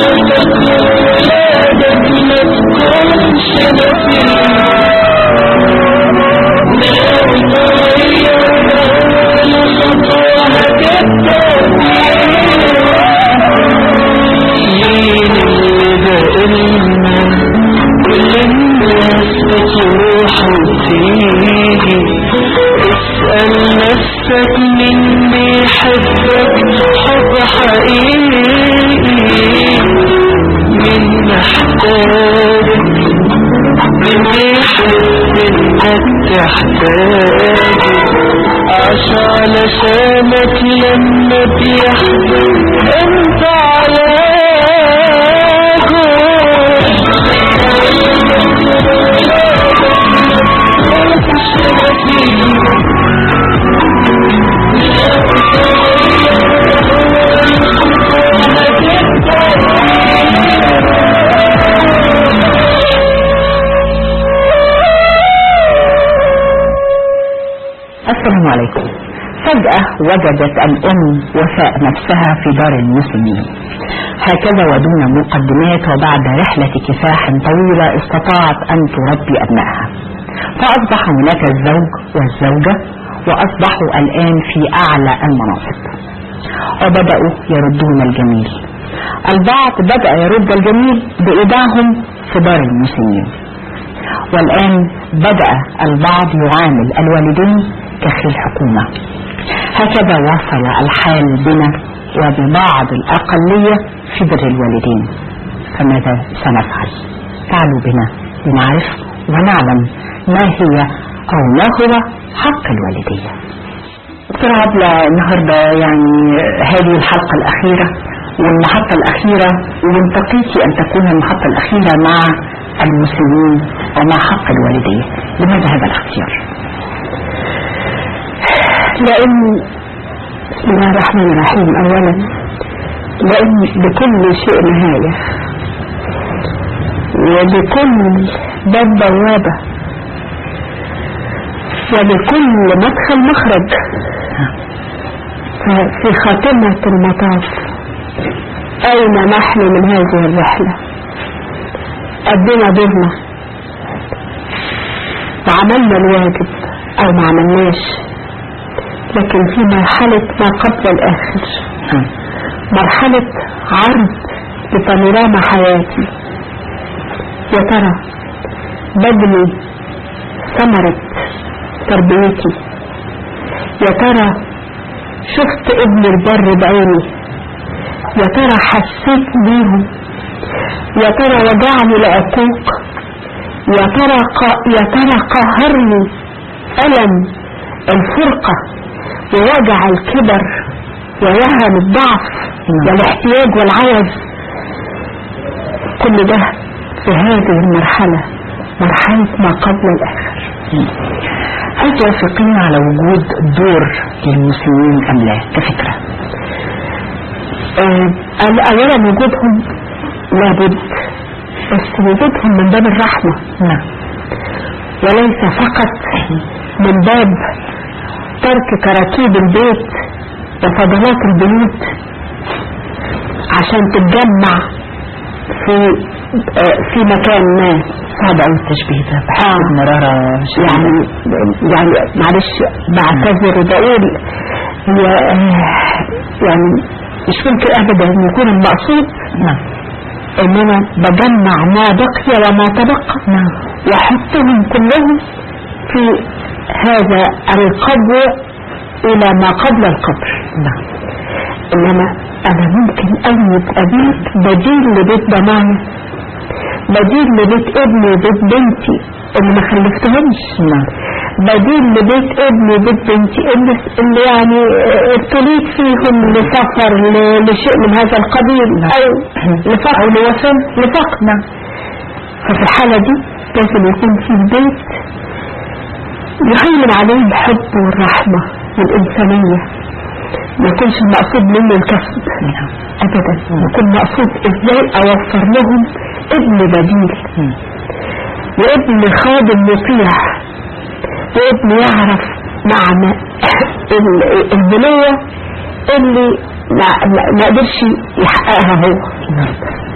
شرفك وولادك ما تكونش نسيم ناوي تغير أول خطوة هتبدأ مين اللي بقولنا كل الناس بتروح وتيجي اسأل نفسك مين بيحبك حب حقيقي مين محتاجك مين بيحب انك تحتاجه عاش علشانك لما بيحزن انت السلام عليكم فجأة وجدت الأم وفاء نفسها في دار المسلمين هكذا ودون مقدمات وبعد رحلة كفاح طويلة استطاعت أن تربي أبنائها فأصبح هناك الزوج والزوجة وأصبحوا الآن في أعلى المناصب وبدأوا يردون الجميل البعض بدأ يرد الجميل بإيداعهم في دار المسلمين والآن بدأ البعض يعامل الوالدين كأخي الحكومة هكذا وصل الحال بنا وببعض الأقلية في بر الوالدين فماذا سنفعل فعلوا بنا لنعرف ونعلم ما هي أو ما هو حق الوالدية دكتورة عبلة النهاردة يعني هذه الحلقة الأخيرة والمحطة الأخيرة وانتقيتي أن تكون المحطة الأخيرة مع المسلمين ومع حق الوالدية لماذا هذا الاختيار؟ لأن بسم الله الرحمن الرحيم أولا لأن لكل شيء نهاية ولكل باب بوابة ولكل مدخل مخرج ففي خاتمة المطاف أين نحن من هذه الرحلة أدينا دورنا وعملنا الواجب أو ما عملناش لكن في مرحلة ما قبل الآخر مرحلة عرض لبانوراما حياتي يا ترى ببني ثمرة تربيتي يا ترى شفت ابن البر بعيني يا ترى حسيت بيهم يا ترى وجعني لعقوق يا ترى ق... يا ترى قهرني ألم الفرقة ووجع الكبر ووهن الضعف والاحتياج والعوز كل ده في هذه المرحلة مرحلة ما قبل الآخر هل توافقين على وجود دور للمسلمين أم لا كفكرة؟ آه أولا وجودهم لابد بس وجودهم من باب الرحمة نعم وليس فقط من باب ترك كراكيب البيت وفضلات البيوت عشان تتجمع في آه في مكان ما صعب أوي التشبيه ده بحس مرارة يعني يعني معلش بعتذر وبقول هي يعني مش ممكن ابدا ان يكون المقصود نعم ان انا بجمع ما بقي وما تبقى نعم واحطهم كلهم في هذا القبر الى ما قبل القبر نعم انما انا ممكن ان يبقى بيت بديل لبيت ضماني بديل لبيت ابني وبيت بنتي اللي ما خلفتهمش نعم بديل لبيت ابني وبيت بنتي اللي, اللي يعني ابتليت فيهم لسفر ل- لشيء من هذا القبيل او لفقر لوفاة لفقر نعم ففي الحالة دي لازم يكون في بيت يهيمن عليه الحب والرحمة والإنسانية ما يكونش المقصود منه الكسب نعم أبدا يكون مقصود إزاي أوفر لهم ابن بديل وابن خادم مطيع وابن يعرف معنى ال- البنية اللي ما, ما ما قدرش يحققها هو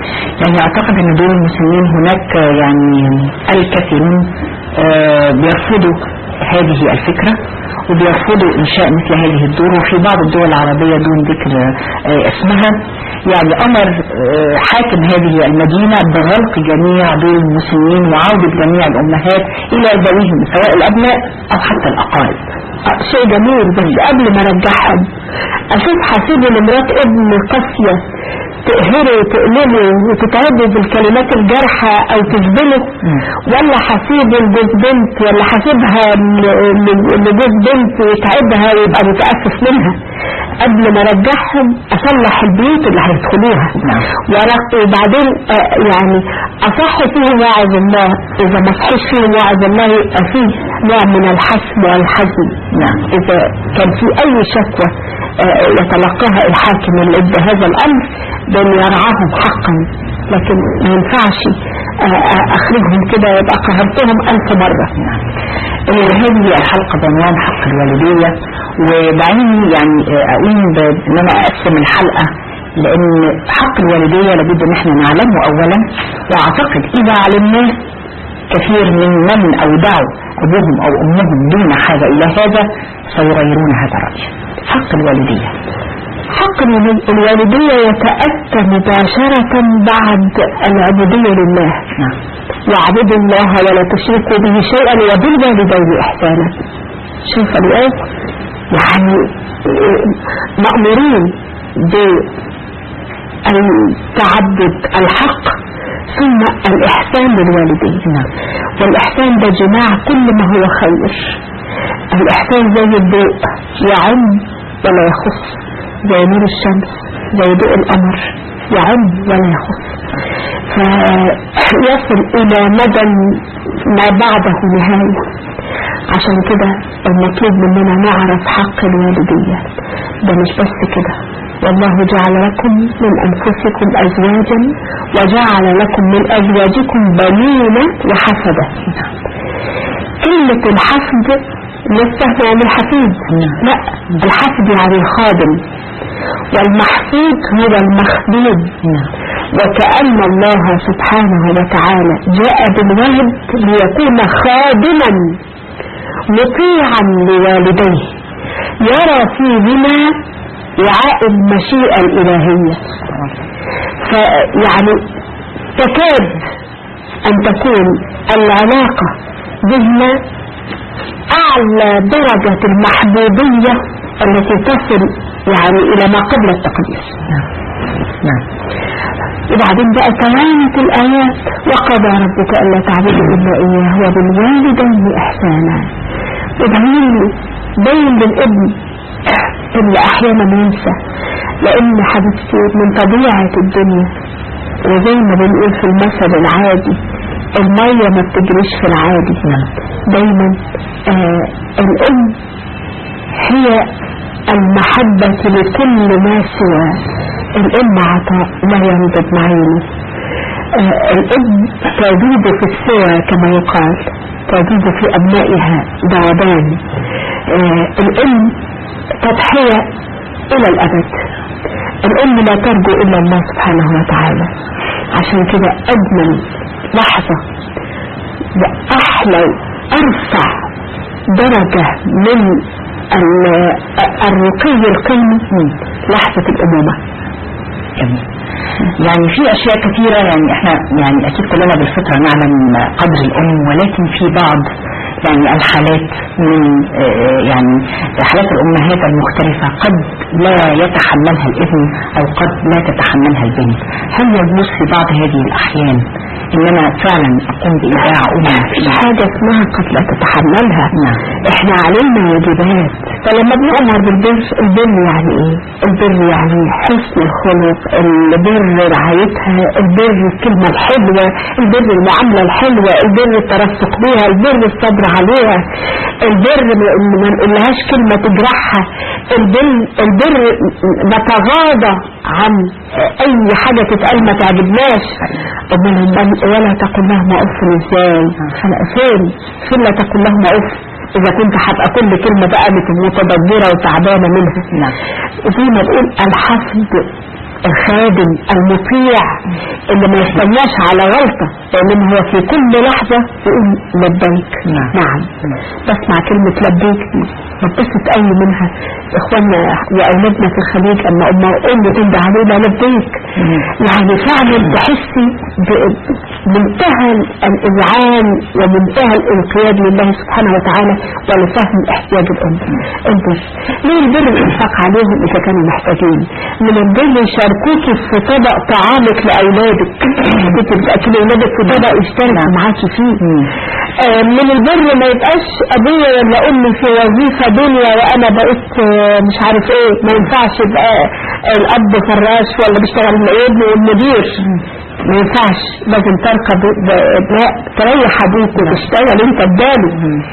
يعني اعتقد ان دول المسلمين هناك يعني الكثيرون آه، بيرفضوا هذه الفكرة وبيرفضوا انشاء مثل هذه الدور وفي بعض الدول العربية دون ذكر آه، اسمها يعني امر آه، حاكم هذه المدينة بغلق جميع دور المسلمين وعودة جميع الامهات الى ذويهم سواء الابناء او حتى الاقارب آه، شيء جميل بس قبل ما ارجعهم اشوف حسيبي لمرات ابن قاسية تقهره وتقلبه وتتعبه بالكلمات الجارحة او تجبله مم. ولا حسيبه لجوز بنت ولا حسيبها ل- ل- لجوز بنت ويتعبها ويبقى متأسف منها قبل ما ارجعهم اصلح البيوت اللي هيدخلوها نعم. ورق- وبعدين آه، يعني اصح فيهم وعظ الله اذا ما صحيش فيهم وعظ الله يبقى فيه نوع من الحسم والحزم نعم. اذا كان في اي شكوى آه، يتلقاها الحاكم اللي ادى هذا الامر بان يرعاهم حقا لكن ما ينفعش آه، آه، اخرجهم كده يبقى قهرتهم الف مره آه، هذه الحلقة بعنوان حق الوالدية ودعيني يعني آه، اقول ب- ان انا اقسم الحلقة لان حق الوالدية لابد ان احنا نعلمه اولا واعتقد اذا علمناه كثير من من اودعوا ابوهم او امهم دون حاجة الى هذا سيغيرون هذا الرأي حق الوالدية حق الوالد- الوالدية يتأتى مباشرة بعد العبودية لله نعم واعبدوا الله ولا تشركوا به شيئا وبالوالدين احسانا شوف الآن يعني مأمورين بالتعبد الحق ثم الإحسان للوالدين نعم. والإحسان ده جماع كل ما هو خير الإحسان زي الضوء يعم ولا يخص زي نور الشمس زي ضوء القمر يعم ولا يخص فيصل إلى مدى ما بعده نهاية عشان كده المطلوب مننا نعرف حق الوالدية ده مش بس كده والله جعل لكم من أنفسكم أزواجا وجعل لكم من أزواجكم بنين وحفدة كلمة الحفد نستهدى يعني الحفيد لا الحفد يعني الخادم والمحفوظ هو المخدوم وكأن الله سبحانه وتعالى جاء بالولد ليكون خادما مطيعا لوالديه يرى فيهما وعاء المشيئة الإلهية فيعني تكاد أن تكون العلاقة بهما أعلى درجة المحبوبية التي تصل يعني إلى ما قبل التقديس نعم وبعدين بقى تمامة الآيات وقضى ربك ألا تعبدوا إلا إياه وبالوالدين إحسانا وبعدين بين للابن اللي أحيانا ينسى لأن حبيبتي من طبيعة الدنيا وزي ما بنقول في المثل العادي المية ما بتجريش في العادي دايما آه الأم هي المحبة لكل ما سوى الأم عطاء لا ينضب معينه آه الأم تجود في السوى كما يقال تجود في أبنائها ذوبان آه الأم تضحية إلى الأبد الأم لا ترجو إلا الله سبحانه وتعالى عشان كده أجمل لحظة وأحلى أرفع درجة من الرقي القيمي لحظة الأمومة جميل يعني في اشياء كثيرة يعني احنا يعني اكيد كلنا بالفطرة نعلم قدر الام ولكن في بعض يعني الحالات من آه، يعني حالات الامهات المختلفة قد لا يتحملها الابن او قد لا تتحملها البنت هل يجوز في بعض هذه الاحيان ان انا فعلا اقوم بايداع امي في حاجة اسمها قد لا تتحملها نعم. احنا علينا واجبات فلما بنؤمر بالبر البر يعني ايه البر يعني حسن الخلق البر رعايتها البر الكلمة الحلوة البر المعاملة الحلوة البر الترفق بيها البر الصبر عليها البر ما- ما نقولهاش كلمة تجرحها البر البر نتغاضى عن اي حاجة تتقال ما تعجبناش امال ولا تقل لهما اف ازاي فلا فين فين لا تقل لهما اف اذا كنت هبقى كل كلمة بقى متضجرة وتعبانة منها نعم. زي ما بقول الحفظ الخادم المطيع اللي ما يستناش على غلطة لأن هو في كل لحظة يقول لبيك نعم. نعم بسمع كلمة لبيك دي بتبسط قوي منها اخواننا واولادنا في الخليج اما اما امي تنده علينا لبيك يعني فعلا تحسي ب- بمنتهى الاذعان ومنتهى الانقياد لله سبحانه وتعالى ولفهم احتياج الام البر ليه البر الانفاق عليهم اذا كانوا محتاجين من البر يشاركوكي في طبق طعامك لاولادك كنت بتاكلي اولادك في طبق يشتركوا معاكي فيه آه، من البر ما يبقاش ابويا ولا امي في وظيفه دنيا وانا بقيت آه، مش عارف ايه ما ينفعش يبقى الاب فراش ولا بيشتغل ابن والمدير ما ينفعش لازم تركب ب- لا تريح ابوك وتشتغل انت بداله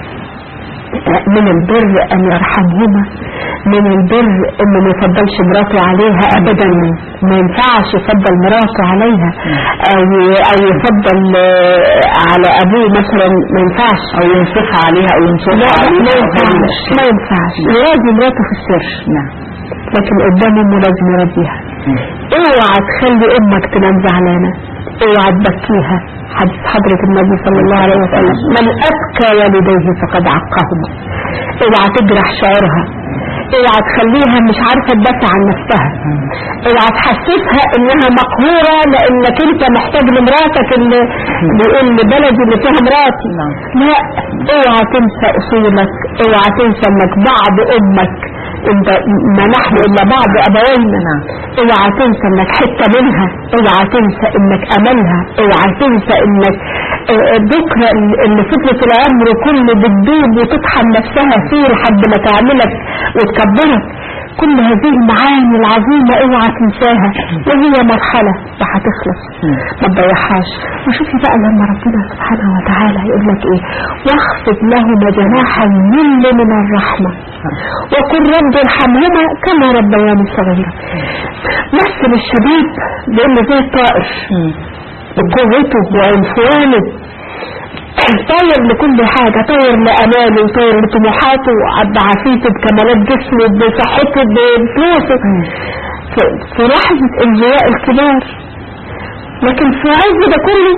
من البر ان يرحمهما من البر انه ما يفضلش مراته عليها ابدا ما ينفعش يفضل مراته عليها او او يفضل آه، على ابوه مثلا ما ينفعش او ينصفها عليها او ينصفها لا عليها ما أو هذه ينفعش الأشياء. ما ينفعش يراضي مراته في السر نعم لكن قدام امه لازم يراضيها اوعى تخلي امك تنام زعلانه اوعى تبكيها حديث حضرة النبي صلى الله عليه وسلم من ابكى والديه فقد عقهما اوعى تجرح شعورها اوعى تخليها مش عارفة تدافع عن نفسها اوعى تحسسها انها مقهورة لانك انت محتاج لمراتك اللي بيقول لبلدي اللي فيها مراتي نعم. لا اوعى تنسى اصولك اوعى تنسى انك بعد امك انت ما نحن الا بعض ابوينا نعم. اوعى تنسى انك حتة منها اوعى تنسى انك املها اوعى تنسى انك آه، آه، بكرة اللي فضلت العمر كله بتدوب وتطحن نفسها فيه لحد ما تعملك وتكبرك كل هذه المعاني العظيمة اوعى تنساها وهي مرحلة وهتخلص ما تضيعهاش وشوفي بقى لما ربنا سبحانه وتعالى يقول لك ايه واخفض لهما جناح الذل من الرحمة وقل رب ارحمهما كما ربياني صغيرا مثل الشباب بانه زي الطائر بقوته وعنفوانه طاير لكل حاجة طاير لأماله طاير لطموحاته بعافيته بكمالات جسمه بصحته بفلوسه في- في لحظة انجواء الكبار لكن في عز ده كله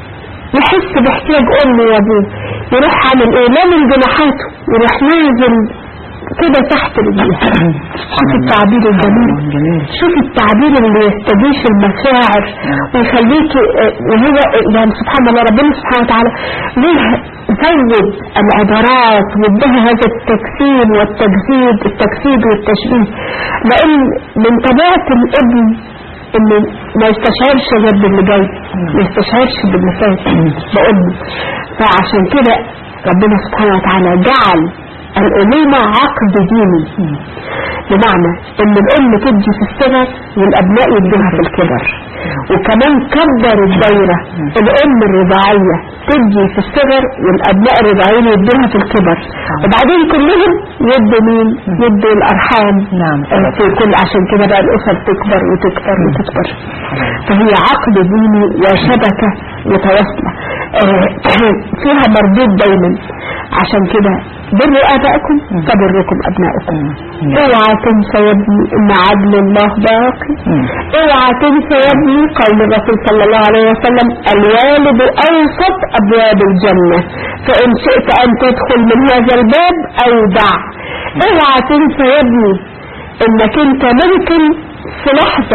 يحس باحتياج امه وابوه يروح عامل ايه لا من جناحاته يروح نازل كده تحت رجليها شوف التعبير الجميل جميل شوف التعبير اللي يستجيش المشاعر ويخليك آه، وهو يعني سبحان الله ربنا سبحانه وتعالى ليه زود العبارات وادها هذا التجسيد والتجسيد التجسيد والتشبيه لان من طبيعة الابن انه ما يستشعرش غير باللي جاي ما يستشعرش باللي فات بأمه فعشان كده ربنا سبحانه وتعالى جعل الأمومة عقد ديني بمعنى ان الام تدي في الصغر والابناء يدوها في الكبر وكمان كبر الدايرة الام الرضاعية تدي في الصغر والابناء الرضاعيين يدوها في الكبر وبعدين كلهم يدوا مين يدوا الارحام نعم. آه، في كل عشان كده بقى الاسر تكبر وتكبر وتكبر فهي عقد ديني وشبكة متواصلة آه، فيها مردود دايما عشان كده بروا ابائكم فبركم ابنائكم اوعى تنسى يا ابني ان عدل الله باقي اوعى تنسى يا ابني قول الرسول صلى الله عليه وسلم الوالد اوسط ابواب الجنة فان شئت ان تدخل من هذا الباب او دع اوعى تنسى يا ابني انك انت ممكن في لحظة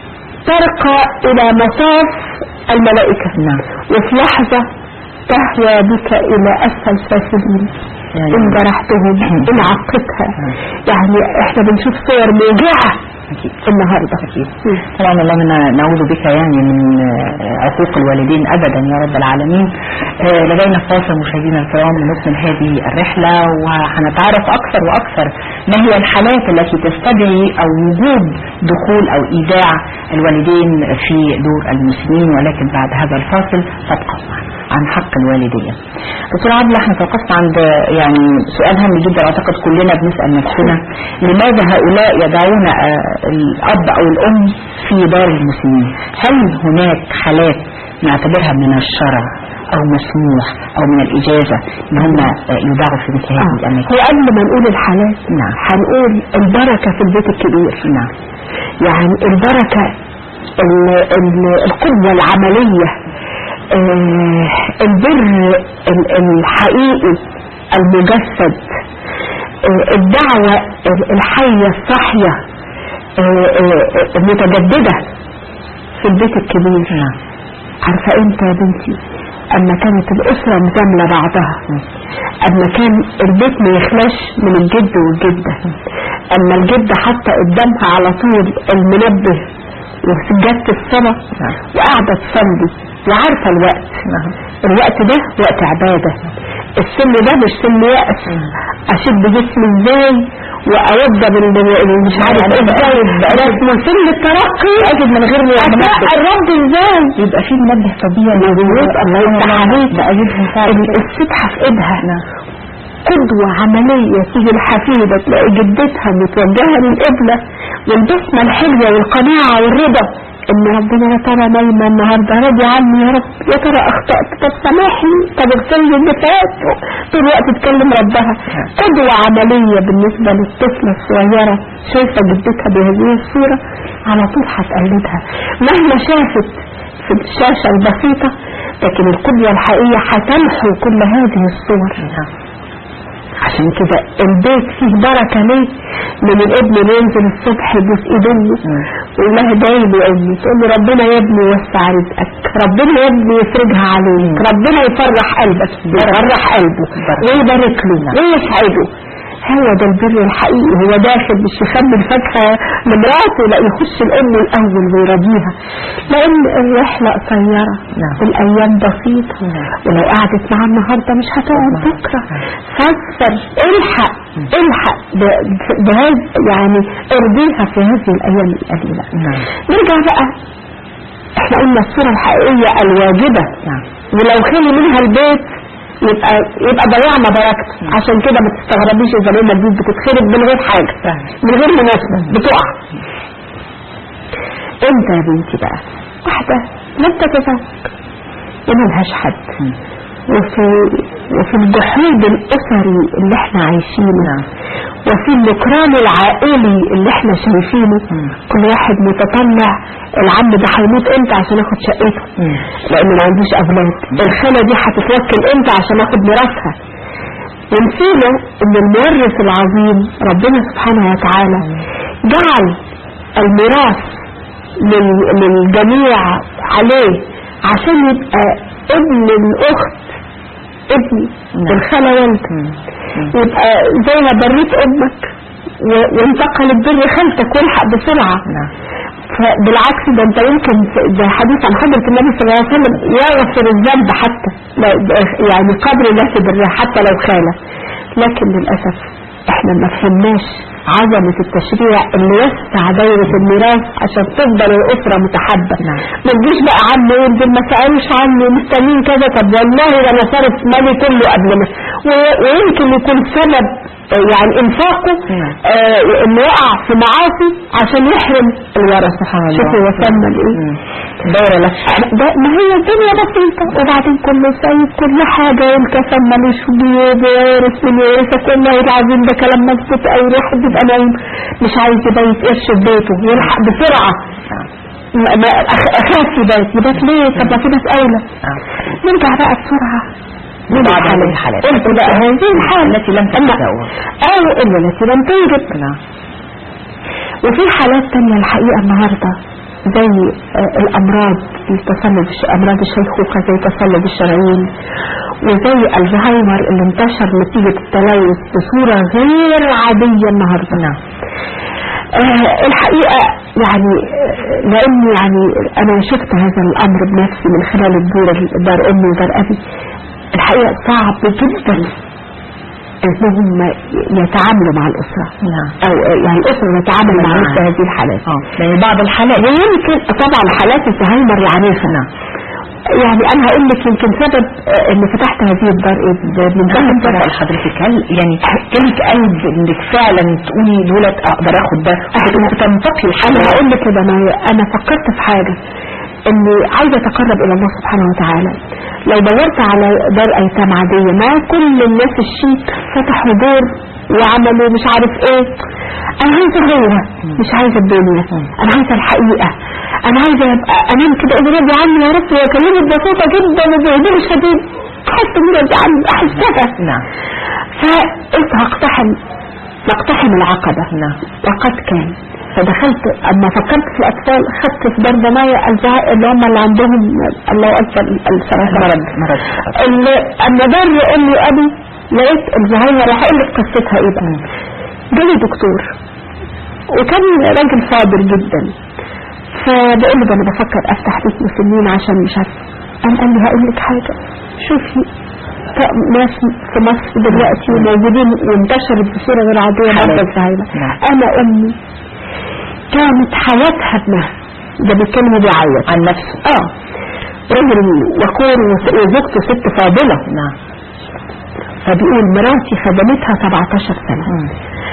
ترقى الى مصاف الملائكة نعم. وفي لحظة تهوى بك الى اسفل سافلين يعني- ان جرحتهم ان عقدتها يعني احنا بنشوف صور موجعة النهاردة طبعا اللهم نعوذ بك يعني من آه، عقوق الوالدين ابدا يا رب العالمين آه، لدينا فاصل مشاهدينا الكرام ونكمل هذه الرحله وهنتعرف اكثر واكثر ما هي الحالات التي تستدعي او وجود دخول او ايداع الوالدين في دور المسلمين ولكن بعد هذا الفاصل تبقى معنا عن حق الوالدين. دكتور عبد احنا توقفنا عند يعني سؤال هام جدا اعتقد كلنا بنسال نفسنا لماذا هؤلاء يدعون آه، الاب او الام في دار المسلمين؟ هل هناك حالات نعتبرها من الشرع او مسموح او من الاجازة ان هم آه، يدعوا في مثل هذه آه. الاماكن هو قبل ما نقول الحالات نعم. هنقول البركة في البيت الكبير نعم يعني البركة ال- ال- القوة العملية آه، البر ال- الحقيقي المجسد آه، الدعوة ال- الحية الصاحية آه، آه، المتجددة في البيت الكبير نعم عارفة انت يا بنتي اما كانت الاسرة مزاملة بعضها اما كان البيت ما يخلاش من الجد والجدة اما الجدة حتى قدامها على طول المنبه وسجادة الصلاة نعم. وقاعدة تصلي وعارفة الوقت نعم الوقت ده وقت عبادة السن ده مش سن يأس اشد جسمي ازاي واوضب اللي مش عارف يعني ازاي بقى- ده اسمه سن الترقي اجد من غير ما أتلاقى الرب ازاي يبقى في منبه طبيعي مظبوط الله يفتح عليك بأجدهم فعلا ال- السبحة في ايدها قدوة عملية تيجي الحفيدة تلاقي جدتها متوجهة للقبلة والبسمة الحلوة والقناعة والرضا ان ربنا يا ترى نايمة النهاردة راضي عني يا رب يا ترى اخطأت طب سامحني طب اغفر لي اللي فات طول الوقت تكلم ربها قدوة عملية بالنسبة للطفلة الصغيرة شايفة جدتها بهذه الصورة على طول هتقلدها مهما شافت في الشاشة البسيطة لكن القدوة الحقيقية هتمحو كل هذه الصور عشان كده البيت فيه بركة ليه من الابن اللي ينزل الصبح يبوس ايد امه ويقول لها دايما يا امي تقول له ربنا يا ابني يوسع رزقك ربنا يا ابني يفرجها عليك ربنا يفرح قلبك يفرح قلبه ويبارك له ويسعده هو ده البر الحقيقي هو داخل مش يخمن فاكهة لمراته لا يخش الام الاول ويراضيها لان الرحلة قصيرة نعم. والايام بسيطة ولو قعدت معاه النهاردة مش هتقعد بكرة فكر الحق الحق ب- بهذا يعني ارضيها في هذه الايام القليلة نعم نرجع بقى احنا قلنا الصورة الحقيقية الواجبة نعم ولو خلي منها البيت يبقى يبقى ضيعنا بركته عشان كده ما تستغربيش اذا لقينا البيوت بتتخرب من غير حاجة فعلا. من غير مناسبة بتقع انت يا بنتي بقى واحدة لم تتزوج وملهاش حد وفي وفي الجحود الاسري اللي احنا عايشينه وفي النكران العائلي اللي احنا شايفينه كل واحد متطلع العم ده هيموت امتى عشان اخد شقته لان ما عنديش اولاد الخالة دي هتتوكل امتى عشان اخد ميراثها ونسينا ان المورث العظيم ربنا سبحانه وتعالى جعل الميراث لل- للجميع عليه عشان يبقى ابن الاخت ابن الخالة والد يبقى زي ما بريت امك و- وانتقلت بر خالتك والحق بسرعة نعم فبالعكس ده انت يمكن ده حديث عن حضرة النبي صلى الله عليه وسلم يغفر الذنب حتى لا- يعني قدر الله تبرها حتى لو خالة لكن للأسف احنا ما فهمناش عظمة التشريع اللي يسع دايرة الميراث عشان تفضل الأسرة متحبة نعم. ما تجيش بقى عنه ينزل ما سألوش عنه مستنين كذا طب والله ده انا صارف مالي كله قبل ما و- ويمكن يكون سبب آه، يعني انفاقه نعم. آه انه يقع في معاصي عشان يحرم الورثة سبحان الله. شوفوا وصلنا لايه مم. دايرة لك ده ما هي الدنيا بسيطة وبعدين كله سايب كل حاجة والكفن ملوش بيوت ويورث من يورثك والله العظيم ده كلام مظبوط أوي الواحد بيبقى نايم مش عايز يبيت قرش في بيته يلحق بسرعة ما- ما أخ- أخاف يبيت يبيت ليه طب ما في ناس أولى نرجع بقى بسرعة بعض هذه الحالات. قلت بقى هذه الحالة التي لم تتزوج. أو إلا التي لم تنجب نعم وفي حالات تانية الحقيقة النهاردة زي آه، الأمراض التصلب الش- أمراض الشيخوخة زي تصلب الشرايين وزي الزهايمر اللي انتشر نتيجة التلوث بصورة غير عادية النهاردة نعم آه الحقيقة يعني آه، لأن يعني أنا شفت هذا الأمر بنفسي من خلال الدور دار أمي ودار أبي الحقيقة صعب جدا انهم يتعاملوا مع الأسرة نعم او يعني الاسره تتعامل مع نعم. مثل هذه الحالات اه لأن بعض الحالات ويمكن طبعا حالات الزهايمر العنيفه نعم يعني انا هقول لك يمكن سبب آه، ان فتحت هذه الدار إيه؟ ب- من أنا ضمن بسأل حضرتك هل يعني جالك قلب انك فعلا تقولي دولت اقدر اخد ده وتنتقي انا الحالة هقول لك كده انا انا فكرت في حاجه اني عايزه اتقرب الى الله سبحانه وتعالى لو دورت على دار ايتام عادية ما كل الناس الشيك فتحوا دور وعملوا مش عارف ايه انا عايزة غيرها مش عايزة الدنيا انا عايزة الحقيقة انا عايزة ابقى انام كده اقول راضي عني يا رب واكلمه ببساطة جدا وبهدوء شديد احس انه راضي عني احسها نعم فقلت هقتحم نقتحم العقبة نعم وقد كان فدخلت اما فكرت في الاطفال خدت في ضرب مية الزهق اللي هم اللي عندهم الله اكبر السرطان مرض مرض اللي اما بر امي وابي لقيت الزهايمر راح اقول لك قصتها ايه بقى جالي دكتور وكان راجل صابر جدا فبقول له ده انا بفكر افتح بيت مسنين عشان مش عارف قام قال لي هقول لك حاجه شوفي ف- ناس في مصر دلوقتي موجودين وانتشرت بصوره غير عاديه حلال. مرضى الزهايمر نعم. انا امي كانت حياتها ابنها ده بيتكلم بيعيط عن نفسه اه رجل وقور وس- وزوجته ست فاضلة نعم فبيقول مراتي خدمتها 17 سنة مم.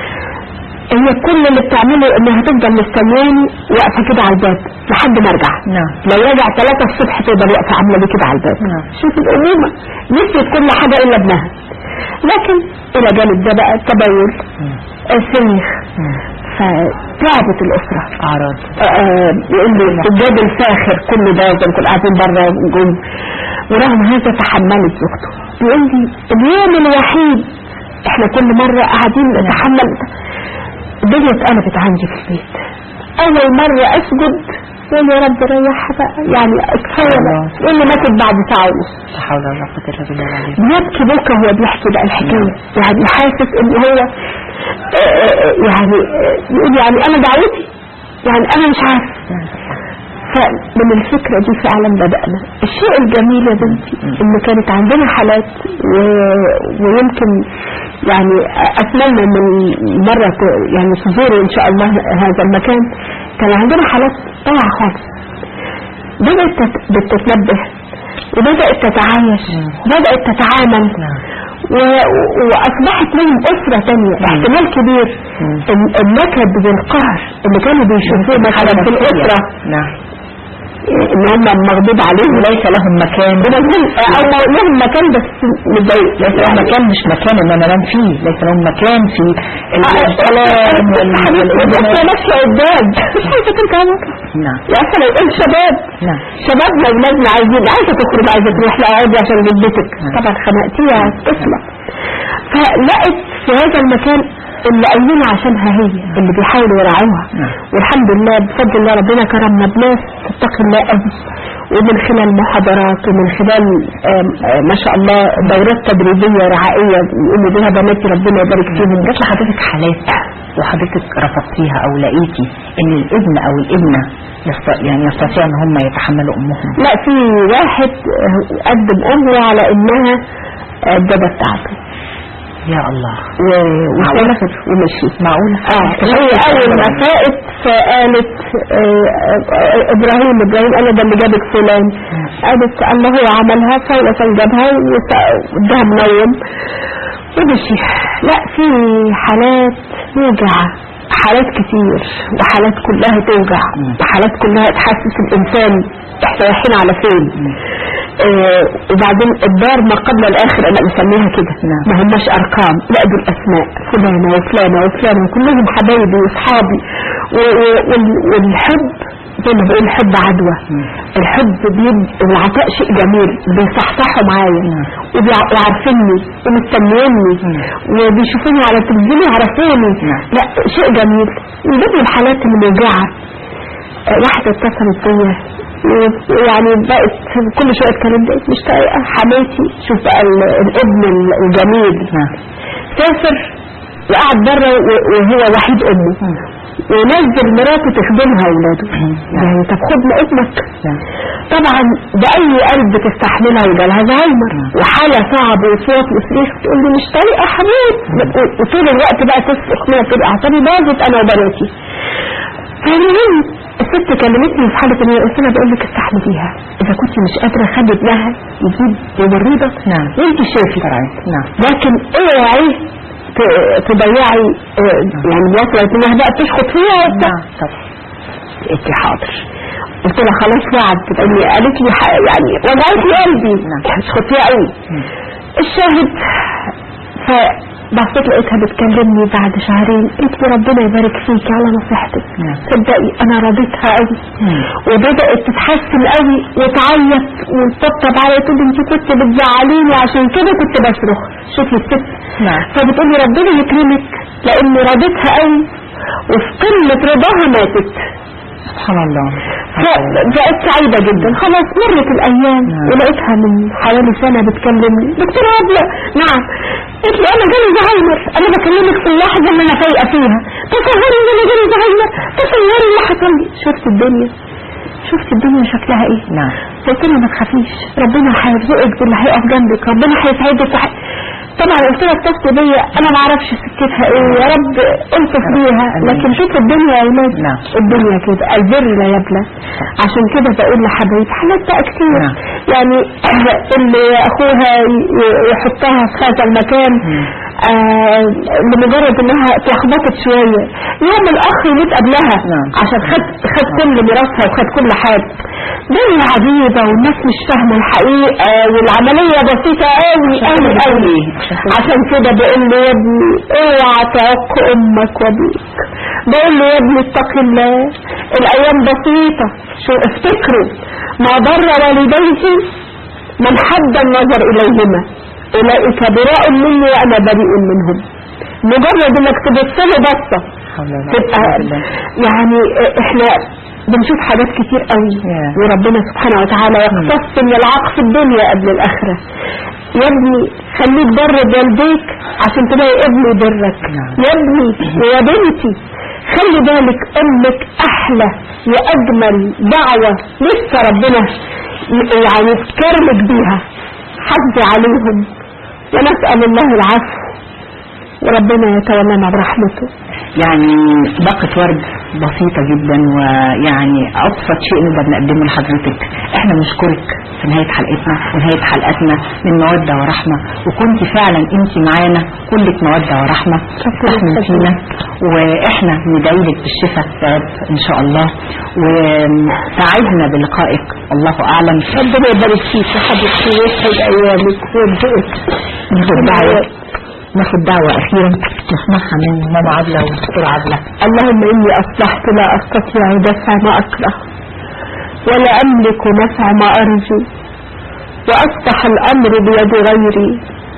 هي كل اللي بتعمله انها تفضل مستنياني واقفة كده على الباب لحد ما ارجع نعم لو رجع 3 الصبح تفضل واقفة عاملة لي كده على الباب نعم. شوف الأمومة نسيت كل حاجة إلا ابنها لكن إلى جانب ده بقى التبول مم. السريخ مم. فتعبت الأسرة أعراض آه، يقول لي الجاد الفاخر كل ده زي كل قاعدين بره جم ورغم هذا تحملت زوجته بيقول لي اليوم الوحيد احنا كل مرة قاعدين نتحمل الدنيا اتقلبت عندي في البيت اول مرة اسجد يقول يا رب ريحها بقى يعني كفايه بقى يقول لي ماتت بعد ساعة ونص لا حول ولا قوة إلا بالله العلي بيبكي بكى وهو بيحكي بقى الحكاية يعني حاسس ان هو آه، آه، يعني آه، يقول يعني انا دعوتي يعني انا مش عارف فمن الفكرة دي فعلا بدأنا الشيء الجميل يا بنتي ان كانت عندنا حالات و... ويمكن يعني اتمنى من مرة ت- يعني تزوروا ان شاء الله هذا المكان كان عندنا حالات ضايعة خالص بدأت تت- بتتنبه وبدأت تتعايش بدأت تتعامل نعم. و- وأصبحت لهم أسرة تانية احتمال كبير مم. ال- النكد والقهر اللي كانوا بيشوفوه مثلا في الأسرة نعم ان هم مغضوب عليهم ليس لهم مكان او لهم مكان بس مضايق ليس لهم مكان مش مكان ان انا انام فيه ليس لهم مكان في الكلام حبيبتي ماشية قدام مش عايزة ترجع ورا. نعم يا اخي لو قلت شباب نعم شبابنا ولادنا عايزين عايزة تخرج عايزة تروح لا عادي عشان جدتك نعم. طبعا خنقتيها طفلة فلقت في هذا المكان اللي قايلين عشانها هي اللي بيحاولوا يرعوها نعم. والحمد لله بفضل الله ربنا كرمنا بناس تتقي الله قوي ومن خلال محاضرات ومن خلال آم، آم، ما شاء الله دورات تدريبية رعائية يقوموا بها بناتي ربنا يبارك فيهم جات لحضرتك حالات وحضرتك رفضتيها او لقيتي ان الابن او الابنة يست- يعني يستطيع ان هم يتحملوا امهم لا في واحد آه، قدم امره على انها آه، الدادة بتاعته يا الله و- وسافر ومشي معقولة اه هي اول ما فاقت فقالت آه، آه، ابراهيم ابراهيم انا ده اللي جابك فلان قالت الله هو عملها فولا جابها واداها منوم ومشي لا في حالات وجع حالات كتير وحالات كلها توجع مم. وحالات كلها تحسس الانسان احنا رايحين على فين آه وبعدين الدار ما قبل الاخر انا بسميها كده نعم. ما هماش ارقام لا دول اسماء فلانة وفلانة وفلانة وكلهم حبايبي واصحابي و- و- وال- والحب زي ما بقول الحب عدوى مم. الحب بيد والعطاء شيء جميل بيصحصحوا معايا نعم. وبيع- وعارفيني ومستنيني مم. وبيشوفوني على التلفزيون يعرفوني نعم. لا شيء جميل من ضمن الحالات الموجعة آه، واحدة اتصلت بيا ويعني بقت كل شوية اتكلم بقت مش طايقة حماتي شوف بقى ال- الابن ال- الجميل نعم سافر وقعد بره و- وهو وحيد امه ونزل مراته تخدمها اولاده يعني طب خدنا ابنك نعم طبعا ده اي قلب تستحملها وجالها زهايمر نعم. وحالة صعب وصوت وصريخ تقول لي مش طريقة حبيب وطول الوقت بقى تصرخ ليا تبقى اعصابي باظت انا وبناتي فالمهم الست كلمتني في حالة ان هي قلت لها بقول لك استحمليها اذا كنت مش قادرة خلي ابنها يجيب ممرضة نعم. وانت شافي نعم لكن اوعي ت- تضيعي آه، يعني وصلت انها بقى تشخط فيها وبتاع نعم طبعا انت حاضر قلت لها خلاص وعد تقول لي قالت لي ح- يعني وجعت لي قلبي نعم. كانت خطيره قوي الشاهد فبصيت لقيتها بتكلمني بعد شهرين قلت لي ربنا يبارك فيكي على نصيحتك نعم. تصدقي انا رضيتها قوي مم. وبدات تتحسن قوي وتعيط وتطبطب عليا تقول لي انت كنت بتزعليني عشان كده كنت بصرخ شوفي الست نعم. فبتقولي ربنا يكرمك لاني رضيتها قوي وفي قمه رضاها ماتت سبحان الله فبقت سعيدة جدا خلاص مرت الأيام نعم. ولقيتها من حوالي سنة بتكلمني دكتورة أبلة نعم قلت لي أنا جالي زهايمر أنا بكلمك في اللحظة اللي أنا فايقة فيها تصوري إن أنا جالي زهايمر تصوري اللي حصل لي شفت الدنيا شفت الدنيا شكلها إيه نعم قلت لها ما تخافيش ربنا هيرزقك باللي هيقف جنبك ربنا هيسعدك وح... طبعا قلت لها اتصل بيا انا ما اعرفش سكتها ايه يا رب الطف بيها لكن شوف الدنيا يا ولاد نعم. الدنيا كده البر لا يبلى عشان كده بقول لحبايبي حالات بقى كتير نعم. يعني اللي اخوها ي- يحطها في هذا المكان آه لمجرد انها اتلخبطت شويه يوم الاخ يموت قبلها نعم. عشان خد خد كل ميراثها وخد كل حاجه دنيا عجيبه والناس مش فاهمه الحقيقه والعمليه بسيطه قوي قوي قوي عشان كده بقول له يا ابني اوعى تعق امك وابيك بقول له يا ابني اتق الله الايام بسيطه شو افتكروا ما ضر والديه من حد النظر اليهما اولئك براء مني وانا بريء منهم مجرد انك تبص له بصه حول ولا تبقى قوة إلا بالله. يعني احنا بنشوف حاجات كتير قوي Yeah. وربنا سبحانه وتعالى يقتص من العقل في الدنيا قبل الاخره يا ابني خليك بر والديك عشان تلاقي ابن يبرك نعم. يا ابني ويا بنتي خلي بالك امك احلى واجمل دعوه لسه ربنا ي- يعني يذكرلك بيها حافظي عليهم ونسال الله العفو وربنا يتولنا برحمته يعني باقة ورد بسيطة جدا ويعني أبسط شيء نقدر نقدمه لحضرتك احنا بنشكرك في نهاية حلقتنا ونهاية حلقتنا من مودة ورحمة وكنت فعلا انت معانا كلك مودة ورحمة تحمل فينا واحنا ندعي لك بالشفاء يا رب ان شاء الله وسعدنا بلقائك الله اعلم ربنا يبارك فيك يا حبيبتي ويسعد ايامك ويرزقك ناخد دعوة ناخد دعوة أخيرا نسمعها من ماما عبلة والدكتور عبلة اللهم إني أصبحت لا أستطيع دفع ما أكره ولا أملك نفع ما أرجو وأصبح الأمر بيد غيري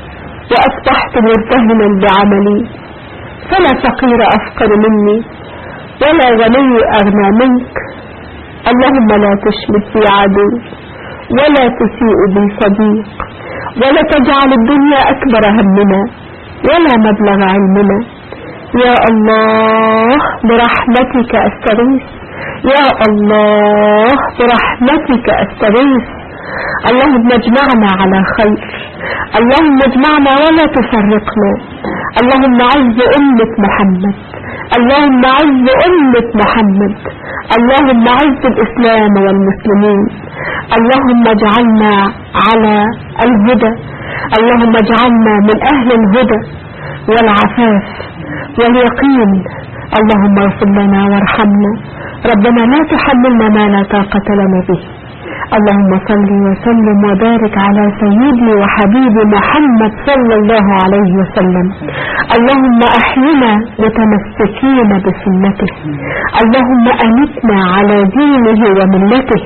وأصبحت مرتهنا بعملي فلا فقير أفقر مني ولا غني أغنى منك اللهم لا تشمت بي عدو ولا تسيء بي صديق ولا تجعل الدنيا أكبر همنا ولا مبلغ علمنا يا الله برحمتك أستغيث يا الله برحمتك أستغيث اللهم اجمعنا على خير اللهم اجمعنا ولا تفرقنا اللهم عز أمة محمد اللهم عز أمة محمد اللهم عز الإسلام والمسلمين اللهم اجعلنا على الهدى اللهم اجعلنا من أهل الهدى والعفاف واليقين اللهم اغفر لنا وارحمنا ربنا لا تحملنا ما لا طاقة لنا به اللهم صل وسلم وبارك على سيدي وحبيبي محمد صلى الله عليه وسلم اللهم احينا متمسكين بسنته اللهم امتنا على دينه وملته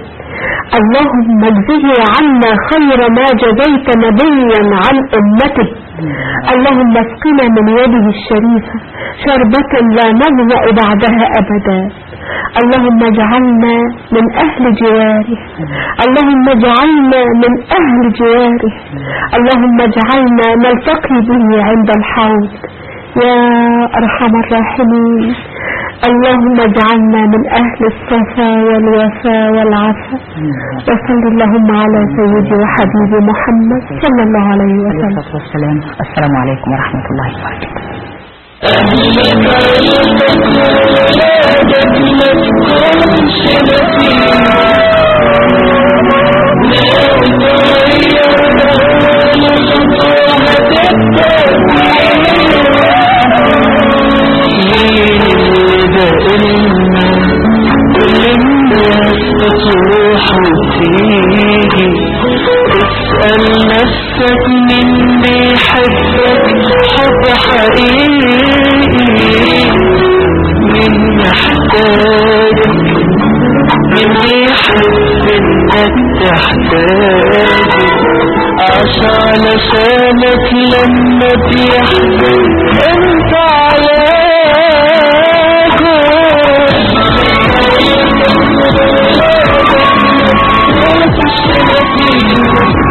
اللهم اجزه عنا خير ما جزيت نبيا عن امته اللهم اسقنا من يده الشريفة شربة لا نظمأ بعدها أبدا اللهم اجعلنا من أهل جواره اللهم اجعلنا من أهل جواره اللهم اجعلنا نلتقي به عند الحوض يا أرحم الراحمين اللهم اجعلنا من أهل الصفا والوفاء والعفا وصل اللهم على سيدي وحبيبي محمد صلى الله عليه عليه وسلم الصلاة والسلام السلام عليكم ورحمة الله وبركاته كل الناس تطلب نفسك من بيحبك حب حقيقي من محتاجك من بيحب انك تحتاجك عاش علشانك لما بيحزن انت علاجه